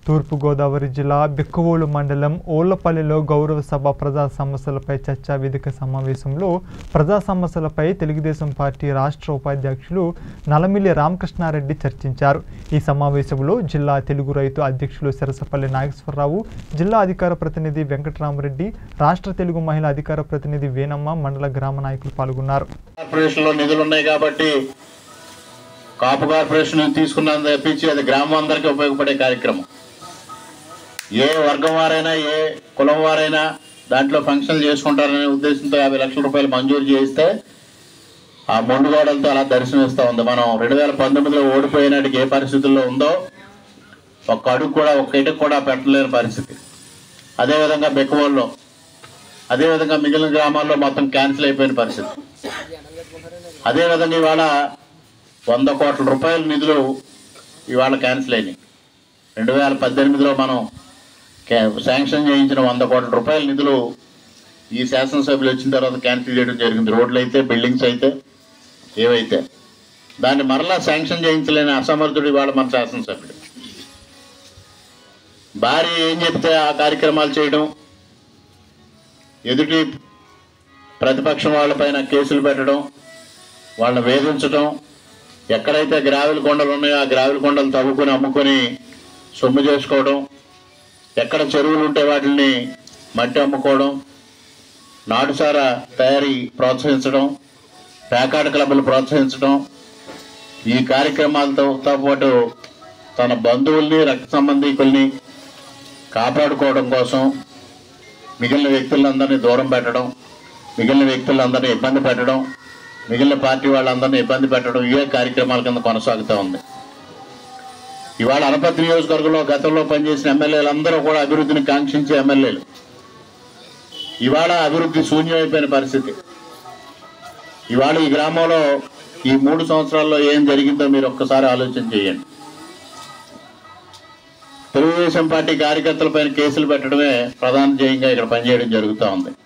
తూర్పుగోదావరి జిల్లా బిక్కవోలు మండలం ఓళ్లపల్లిలో గౌరవ సభ ప్రజా సమస్యలపై చర్చా వేదిక సమావేశంలో ప్రజా సమస్యలపై తెలుగుదేశం పార్టీ రాష్ట్ర ఉపాధ్యక్షులు నలమిల్లి రామకృష్ణారెడ్డి చర్చించారు ఈ సమావేశంలో జిల్లా తెలుగు రైతు అధ్యక్షులు సరసపల్లి నాగేశ్వరరావు జిల్లా అధికార ప్రతినిధి వెంకటరామరెడ్డి రాష్ట్ర తెలుగు మహిళా అధికార ప్రతినిధి వేనమ్మ మండల గ్రామ నాయకులు పాల్గొన్నారు కార్పొరేషన్ లో నిధులు ఉన్నాయి కాబట్టి కాపు కార్పొరేషన్ తీసుకున్నందుకు తప్పించి అది గ్రామం అందరికీ ఉపయోగపడే కార్యక్రమం ఏ వర్గం వారైనా ఏ కులం వారైనా దాంట్లో ఫంక్షన్లు చేసుకుంటారనే ఉద్దేశంతో యాభై లక్షల రూపాయలు మంజూరు చేయిస్తే ఆ మొండుగోడలతో అలా దర్శనమిస్తూ ఉంది మనం రెండు వేల పంతొమ్మిదిలో ఓడిపోయినట్టుకి ఏ పరిస్థితుల్లో ఉందో ఒక్క అడుగు కూడా ఒక్క ఇటుకు కూడా పెట్టలేని పరిస్థితి అదేవిధంగా బెక్కవోల్లో అదేవిధంగా మిగిలిన గ్రామాల్లో మొత్తం క్యాన్సిల్ అయిపోయిన పరిస్థితి అదేవిధంగా ఇవాళ వంద కోట్ల రూపాయల నిధులు ఇవాళ క్యాన్సిల్ అయినాయి రెండు వేల పద్దెనిమిదిలో మనం క్యా- శాంక్షన్ చేయించిన వంద కోట్ల రూపాయల నిధులు ఈ శాసనసభ్యులు వచ్చిన తర్వాత క్యాన్సిల్ చేయడం జరిగింది రోడ్లు అయితే బిల్డింగ్స్ అయితే ఏవైతే దాన్ని మరలా శాంక్షన్ చేయించలేని అసమర్థుడు ఇవాళ మన శాసనసభ్యుడు భార్య ఏం చెప్తే ఆ కార్యక్రమాలు చేయడం ఎదుటి ప్రతిపక్షం వాళ్ళపైన కేసులు పెట్టడం వాళ్ళని వేధించడం ఎక్కడైతే గ్రావెల్ కొండలు ఉన్నాయో ఆ గ్రావెల్ కొండలు తవ్వుకొని అమ్ముకొని సొమ్ము చేసుకోవడం ఎక్కడ చెరువులు ఉంటే వాటిని మట్టి అమ్ముకోవడం నాటుసార తయారీ ప్రోత్సహించడం ప్యాకాట్ క్లబ్లు ప్రోత్సహించడం ఈ కార్యక్రమాలతో తో పాటు తన బంధువుల్ని రక్త సంబంధికుల్ని కాపాడుకోవడం కోసం మిగిలిన వ్యక్తులందరినీ దూరం పెట్టడం మిగిలిన వ్యక్తులందరినీ ఇబ్బంది పెట్టడం మిగిలిన పార్టీ వాళ్ళందరినీ ఇబ్బంది పెట్టడం ఇవే కార్యక్రమాల కింద కొనసాగుతూ ఉంది ఇవాళ అనపతి నియోజకవర్గంలో గతంలో పనిచేసిన ఎమ్మెల్యేలందరూ కూడా అభివృద్ధిని కాంక్షించే ఎమ్మెల్యేలు ఇవాళ అభివృద్ధి శూన్యమైపోయిన పరిస్థితి ఇవాళ ఈ గ్రామంలో ఈ మూడు సంవత్సరాల్లో ఏం జరిగిందో మీరు ఒక్కసారి ఆలోచన చేయండి తెలుగుదేశం పార్టీ కార్యకర్తలపైన కేసులు పెట్టడమే ప్రధాన ధ్యేయంగా ఇక్కడ పనిచేయడం జరుగుతూ ఉంది